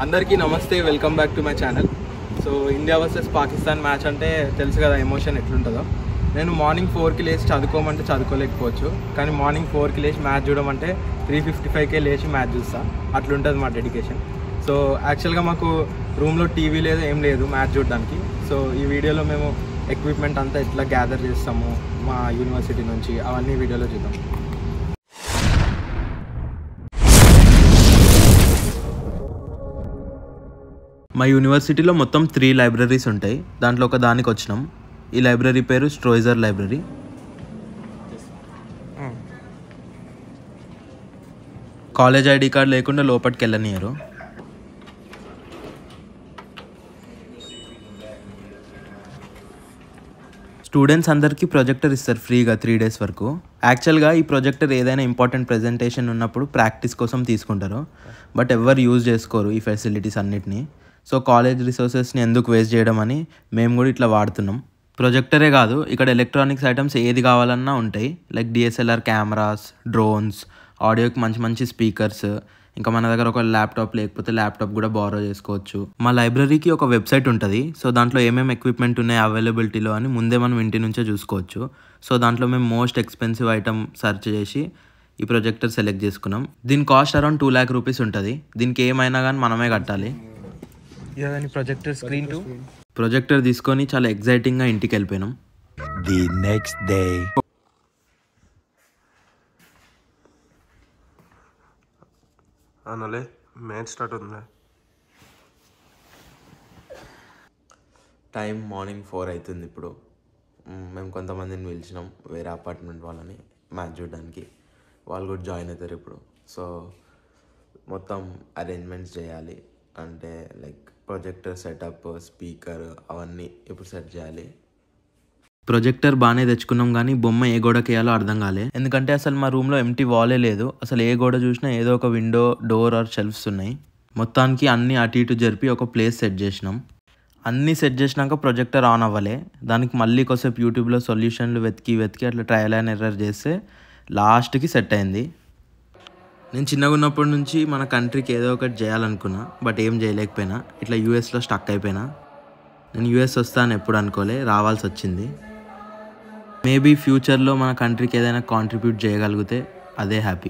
అందరికీ నమస్తే welcome back to my channel so India versus Pakistan match అంటే తెలుసు కదా ఎమోషన్ ఎట్లుంటుందో నేను మార్నింగ్ ఫోర్కి లేచి చదువుకోమంటే చదువుకోలేకపోవచ్చు కానీ మార్నింగ్ ఫోర్కి లేచి మ్యాచ్ చూడమంటే త్రీ ఫిఫ్టీ ఫైవ్కే లేచి మ్యాచ్ చూస్తా అట్లుంటుంది మా డెడికేషన్ సో యాక్చువల్గా మాకు రూమ్లో టీవీ లేదు ఏం లేదు మ్యాచ్ చూడడానికి సో ఈ వీడియోలో మేము ఎక్విప్మెంట్ అంతా ఎట్లా గ్యాదర్ చేస్తాము మా యూనివర్సిటీ నుంచి అవన్నీ వీడియోలో చూద్దాం మా యూనివర్సిటీలో మొత్తం త్రీ లైబ్రరీస్ ఉంటాయి దాంట్లో ఒక దానికి వచ్చినాం ఈ లైబ్రరీ పేరు Strozier library college ID card లేకుండా లోపలికి వెళ్ళనియరు స్టూడెంట్స్ అందరికీ ప్రొజెక్టర్ ఇస్తారు ఫ్రీగా త్రీ డేస్ వరకు యాక్చువల్గా ఈ ప్రొజెక్టర్ ఏదైనా ఇంపార్టెంట్ ప్రెజెంటేషన్ ఉన్నప్పుడు ప్రాక్టీస్ కోసం తీసుకుంటారు బట్ ఎవరు యూజ్ చేసుకోరు ఈ ఫెసిలిటీస్ అన్నిటిని సో కాలేజ్ రిసోర్సెస్ని ఎందుకు వేస్ట్ చేయడం అని మేము కూడా ఇట్లా వాడుతున్నాం ప్రొజెక్టరే కాదు ఇక్కడ ఎలక్ట్రానిక్స్ ఐటమ్స్ ఏది కావాలన్నా ఉంటాయి లైక్ డిఎస్ఎల్ఆర్ కెమెరాస్ డ్రోన్స్ ఆడియోకి మంచి మంచి స్పీకర్స్ ఇంకా మన దగ్గర ఒక ల్యాప్టాప్ లేకపోతే ల్యాప్టాప్ కూడా బారో చేసుకోవచ్చు మా లైబ్రరీకి ఒక వెబ్సైట్ ఉంటుంది సో దాంట్లో ఏమేమి ఎక్విప్మెంట్ ఉన్నాయి అవైలబిలిటీలో అని ముందే మనం ఇంటి నుంచే చూసుకోవచ్చు సో దాంట్లో మేము మోస్ట్ ఎక్స్పెన్సివ్ ఐటమ్ సెర్చ్ చేసి ఈ ప్రొజెక్టర్ సెలెక్ట్ చేసుకున్నాం దీని cost around two lakh rupees ఉంటుంది దీనికి ఏమైనా కానీ మనమే కట్టాలి ప్రొజెక్టర్ స్క్రీన్ టు ప్రొజెక్టర్ తీసుకొని చాలా ఎగ్జైటింగ్గా ఇంటికి వెళ్ళిపోయినాం the next day. అనలే మ్యాచ్ స్టార్ట్ అవుతుందా టైం మార్నింగ్ ఫోర్ అవుతుంది ఇప్పుడు మ్, మేము కొంతమందిని పిలిచినాం వేరే అపార్ట్మెంట్ వాళ్ళని మ్యాచ్ చూడడానికి వాళ్ళు కూడా జాయిన్ అవుతారు ఇప్పుడు సో మొత్తం అరేంజ్మెంట్స్ చేయాలి అంటే లైక్ ప్రొజెక్టర్ సెటప్ స్పీకర్ అవన్నీ ఇప్పుడు సెట్ చేయాలి ప్రొజెక్టర్ బాగానే తెచ్చుకున్నాం కానీ బొమ్మ ఏ గోడకి వేయాలో అర్థం కాలే ఎందుకంటే అసలు మా రూమ్లో ఎంటీ వాలే లేదు అసలు ఏ గోడ చూసినా ఏదో ఒక విండో డోర్ ఆర్ షెల్ఫ్స్ ఉన్నాయి మొత్తానికి అన్ని అటు ఇటు జరిపి ఒక ప్లేస్ సెట్ చేసినాం అన్నీ సెట్ చేసినాక ప్రొజెక్టర్ ఆన్ అవ్వలే దానికి మళ్ళీ కొద్దిసేపు యూట్యూబ్లో సొల్యూషన్లు వెతికి వెతికి అట్లా ట్రయల్ అండ్ ఎర్రర్ చేస్తే లాస్ట్కి సెట్ అయింది నేను చిన్నగా ఉన్నప్పటి నుంచి మన కంట్రీకి ఏదో ఒకటి చేయాలనుకున్నా బట్ ఏం చేయలేకపోయినా ఇట్లా యూఎస్లో స్టక్ అయిపోయినా నేను యూఎస్ వస్తాను ఎప్పుడు అనుకోలే రావాల్సి వచ్చింది మేబీ ఫ్యూచర్లో మన కంట్రీకి ఏదైనా కాంట్రిబ్యూట్ చేయగలిగితే అదే happy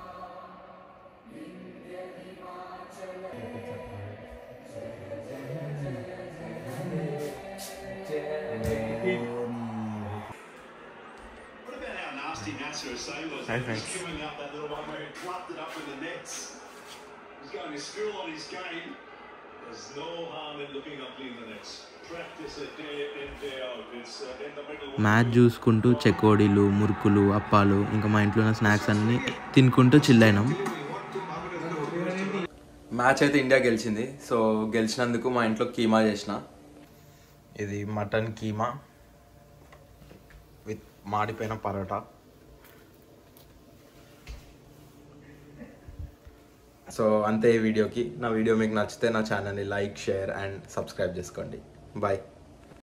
What about how nasty Nasser Hussein was? Hey, He was thanks. queuing up that little one where he fluffed it up with the nets. He's going to school on his game. There's no harm in looking up clean the nets. Practice it day in, day out. It's uh, in the middle. Match చూసుకుంటూ చెకోడీలు మురుకులు అప్పాలు ఇంకా మా ఇంట్లో ఉన్న snacks అన్నీ తినుకుంటూ చిల్ అయినాం మ్యాచ్ అయితే ఇండియా గెలిచింది సో గెలిచినందుకు మా ఇంట్లో కీమా చేసిన ఇది మటన్ కీమా విత్ మాడిపోయిన పరోటా సో అంతే ఈ వీడియోకి నా వీడియో మీకు నచ్చితే నా ఛానల్ని లైక్ షేర్ అండ్ సబ్స్క్రైబ్ చేసుకోండి బాయ్